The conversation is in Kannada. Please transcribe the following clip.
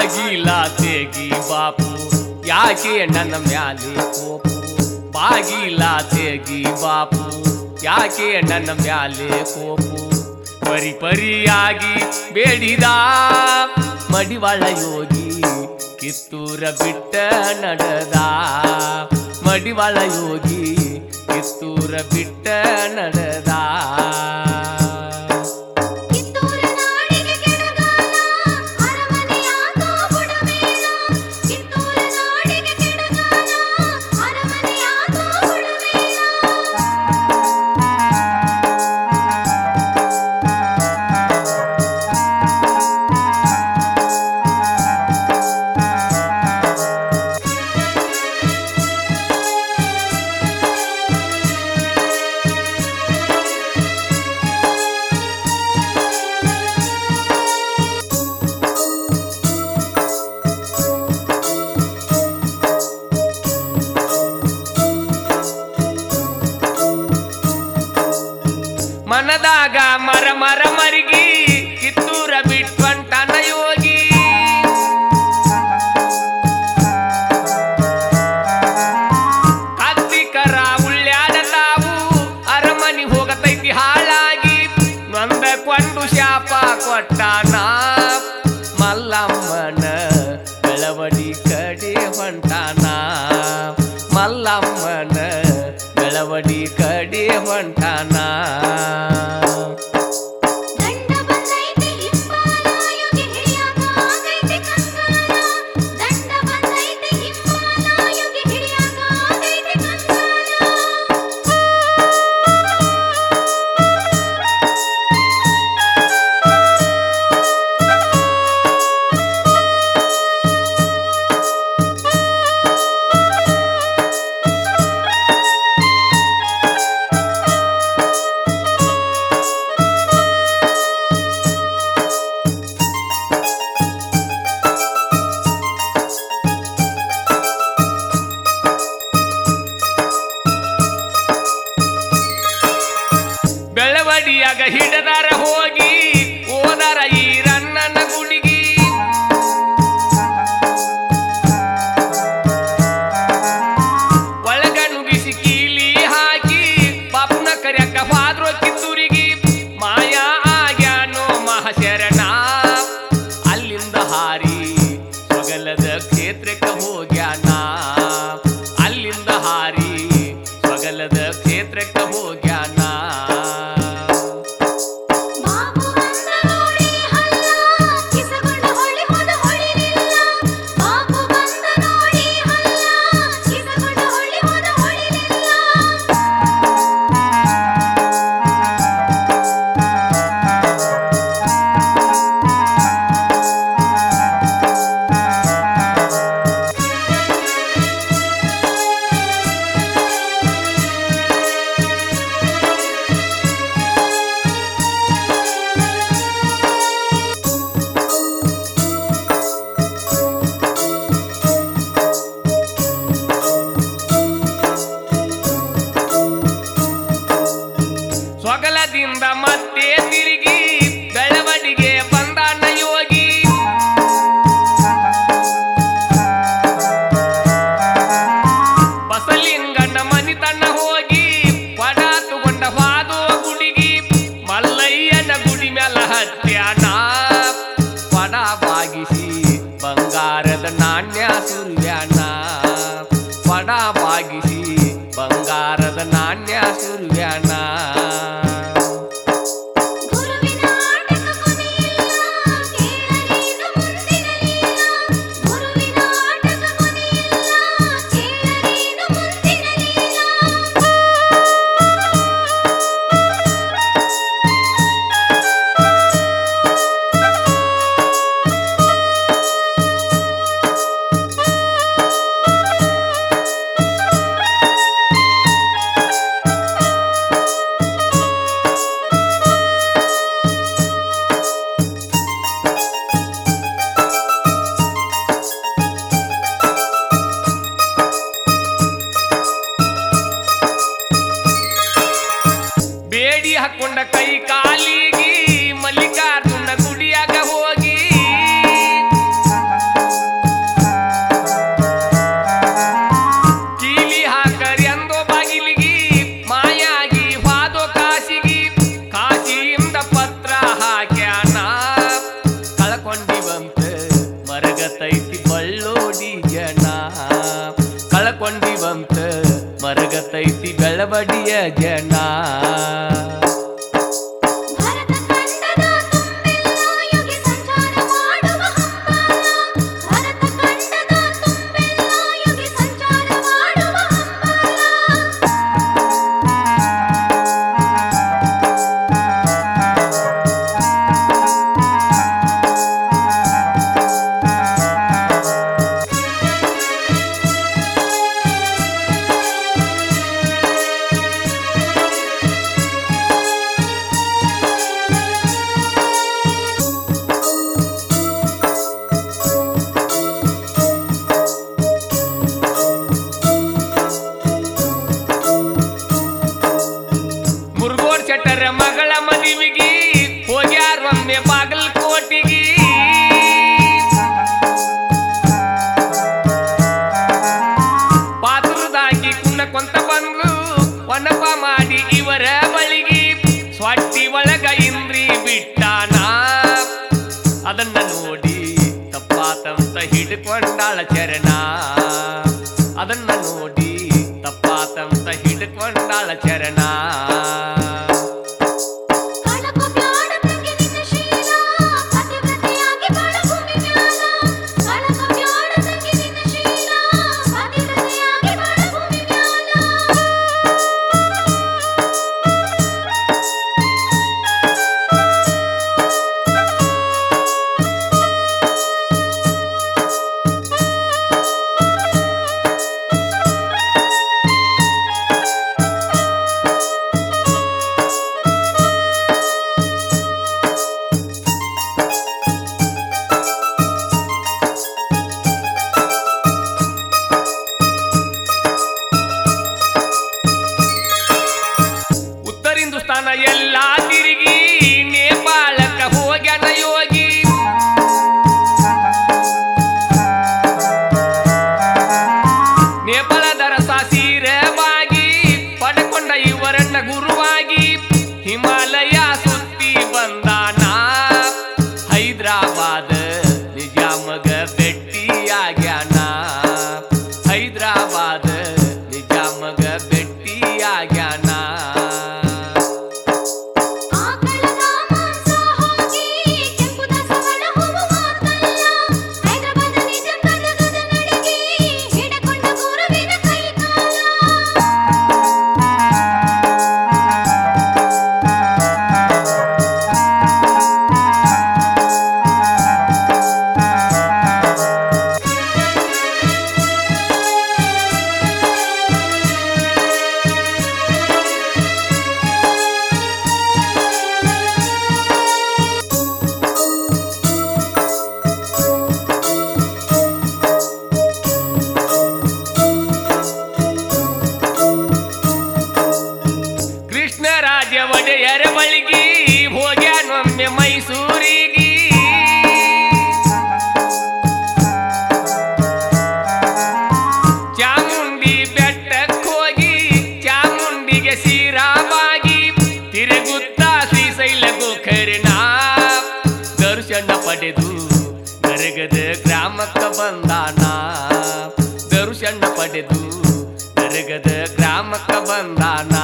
ಬಾಗಿಲ ತೆಗಿ ಬಾಪು ಯಾಕೆ ನನ್ನ ಮ್ಯಾಲೆ ಕೋಪು ಬಾಗಿಲ ತೆಗಿ ಬಾಪು ಯಾಕೆ ನನ್ನ ಮ್ಯಾಲೆ ಕೋಪು ಪರಿ ಪರಿಯಾಗಿ ಬೇಡಿದ ಮಡಿವಾಳ ಯೋಗಿ ಕಿತ್ತೂರ ಬಿಟ್ಟ ನಡೆದ ಮಡಿವಾಳ ಯೋಗಿ ಕಿತ್ತೂರ ಬಿಟ್ಟ ನಡೆದ ಕಿತ್ತೂರ ನಾಡಿಗೆ ಕೆಡಗಾಲ ಅರಮನೆಯಾತೋ ಬುಡಮೇಲ ಕಿತ್ತೂರ ನಾಡಿಗೆ ಕೆಡಗಾಲ ಅರಮನೆಯಾತೋ ಬುಡಮೇಲ ಮನದಾಗ ಮರ ಮರ ಮರಿಗಿ ಕಿತ್ತೂರ ಬಿಟ್ವಂಟನ ಯೋಗಿ ಕತ್ತಿಕರ ಉಳ್ಳ್ಯಾಡ ತಾವು ಅರಮನಿ ಹೋಗತೈತಿ ಹಾಳಾಗಿ ನೊಂದಕೊಂಡು ಶಾಪ ಕೊಟ್ಟಾನ ಮಲ್ಲಮ್ಮನ ಬೆಳವಡಿ ಕಡೆ ಹೊಂಟಾನ ಮಲ್ಲಮ್ಮನ ಬೆಳವಡಿ ಕಡೆ ಹೊಂಟಾನ ದಂಡ ಬಂದೈತೆ ಹಿಮಾಲಯುಗೆ ಹಿಡಿಯಾಕ ಆಗೈತೆ ಕಂಗಾಲ ದಂಡ ಬಂದೈತೆ ಹಿಮಾಲಯುಗೆ ಹಿಡಿಯಾಕ ಆಗೈತೆ ಕಂಗಾಲ ಬೆಳವಡಿಯಾಗ ಹಿಡದಾರ ಹೋಗಿ ಓದರ ಈ ರನ್ನನ ಗುಡಿಗಿ ಒಳಗ ನುಗ್ಗಿಸಿ ಕೀಲಿ ಹಾಕಿ ಪಾಪನ ಕರ್ಯಾಕ ಹಾದ್ರು ಕಿತ್ತೂರಿಗಿ ಮಾಯಾ ಆಗ್ಯಾನೋ ಮಹಾಶರಣ ಅಲ್ಲಿಂದ ಹಾರಿ ಸ್ವಗಲದ ಕ್ಷೇತ್ರಕ್ಕೆ ಹೋಗ್ಯಾನ ಅಲ್ಲಿಂದ ಹಾರಿ ಸ್ವಗಲದ ಕ್ಷೇತ್ರಕ್ಕೆ ಹೋಗ್ಯಾನ ಬಾಬು ಬಂದ ನೋಡಿ ಹಲ್ಲ ಕಿಸಗೊಂಡು ಹೊಳಿ ಹೋದ ಹೊಳಿಲಿಲ್ಲ ಬಾಬು ಬಂದ ನೋಡಿ ಹಲ್ಲ ಕಿಸಗೊಂಡು ಹೊಳಿ ಹೋದ ಹೊಳಿಲಿಲ್ಲ ಸ್ವಗಲದಿಂದ ಮತ್ತೆ ತಿರುಗಿ ಬೆಳವಡಿಗೆ ಬಂದಾನ ಯೋಗಿ ಬಸಲಿಂಗನ ಮನಿತನ ಹೋಗಿ ಪಡ ತಗೊಂಡ ಹಾದು ಗುಡಿಗಿ ಮಲ್ಲಯ್ಯನ ಗುಡಿ ಮ್ಯಾಲ ಹತ್ಯಾನ ಪಡ ಬಾಗಿಸಿ ಬಂಗಾರದ ನಾಣ್ಯ ಸುರ್ವ್ಯಾನ ಪಡ ಬಾಗಿಸಿ ಬಂಗಾರದ ನಾಣ್ಯ ಸುರ್ವ್ಯಾನ ಗುರುವಿನ ಆಟಕ ಕೊನೆಯಿಲ್ಲ ಕೇಳಲೇನು ಮುಂದಿನ ಲೀಲ ಗುರುವಿನ ಆಟಕ ಕೊನೆಯಿಲ್ಲ ಕೇಳಲೇನು ಮುಂದಿನ ಲೀಲ ಬಡಿಯ ಜನ ಭರತ ಖಂಡದ ತುಂಬೆಲ್ಲ ಯೋಗಿ ಸಂಚಾರ ಮಾಡುವ ಹಂಬಲ ಭರತ ಖಂಡದ ತುಂಬೆಲ್ಲ ಯೋಗಿ ಸಂಚಾರ ಮಾಡುವ ಹಂಬಲ ಮುರುಗೋಡ್ ಶೆಟ್ಟರ ಮಗಳ ಮದುವಿಗಿ ಹೋಗ್ಯಾರೊಮ್ಮೆ ಬಾಗಲಕೋಟಿಗಿ ಪಾತ್ರದಾಗಿ ಕುನ್ನ ಕೊಂತ ಬಂದು ವನಪ ಮಾಡಿ ಇವರ ಬಳಿಗಿ ಸ್ವಾಟಿ ಒಳಗ ಇಂದ್ರಿ ಬಿಟ್ಟಾನ ಅದನ್ನ ನೋಡಿ ತಪ್ಪಾತಂತ ಹಿಡ್ಕೊಂಡಾಳ ಚರಣ ಅದನ್ನ ನೋಡಿ ತಪ್ಪಾತಂತ ಹಿಡ್ಕೊಂಡಾಳ ಚರಣ ಕಳಕು ಬ್ಯಾಡ ತಂಗಿ ನಿನ್ನ ಶೀಲ ಪತಿವ್ರತೆಯಾಗಿ ಬಾಳ ಭೂಮಿ ಮ್ಯಾಲ ಕಳಕು ಬ್ಯಾಡ ತಂಗಿ ನಿನ್ನ ಶೀಲ ಪತಿವ್ರತೆಯಾಗಿ ಬಾಳ ಭೂಮಿ ಮ್ಯಾಲ ಉತ್ತರ ಹಿಂದೂಸ್ತಾನ ಎಲ್ಲ ತಿರುಗಿ ನೇಪಾಳಕ್ಕ ಹೋಗ್ಯಾನ ಯೋಗಿ ನೇಪಾಳದ ರಸ ಸೀರವಾಗಿ ಪಡ್ಕೊಂಡ ಇವರನ್ನ ಗುರುವಾಗಿ ಹಿಮಾಲಯ ಸುತ್ತಿ ಬಂದಾನ ಹೈದ್ರಾಬಾದ್ ನಿಜಾಮಗ ಭೆಟ್ಟಿಯಾಗ್ಯಾನ ಹೈದ್ರಾಬಾದ್ ನಿಜಾಮಗ ಭೆಟ್ಟಿಯಾಗ್ಯಾನ ಆಕಳದ ಮಾಂಸ ಹೋಗಿ ಕೆಂಪು ದಾಸವಾಳ ಹೂವು ಮಾತಲ್ಲ ಹೈದರಾಬಾದ್ ನಿಜಾಮದ ಗದ ನಡಿಗೆ ಹಿಡಕೊಂಡ ಗುರುವಿನ ಕೈಕಾಲ ಕೃಷ್ಣರಾಜ ಒಡೆಯರ ಬಳಿಗಿ ಹೋಗ್ಯಾನೊಮ್ಮೆ ಮೈಸೂರಿಗೆ ಚಾಮುಂಡಿ ಬೆಟ್ಟಕ್ಕೆ ಹೋಗಿ ಚಾಮುಂಡಿಗೆ ಸೀರಾವಾಗಿ ತಿರುಗುತ್ತಾ ಶ್ರೀಶೈಲ ಗೋಕರ್ಣ ದರ್ಶನ ಪಡೆದು ಗರಗದ ಗ್ರಾಮಕ್ಕ ಬಂದಾನ ದರ್ಶನ ಪಡೆದು ಗರಗದ ಗ್ರಾಮಕ್ಕ ಬಂದಾನ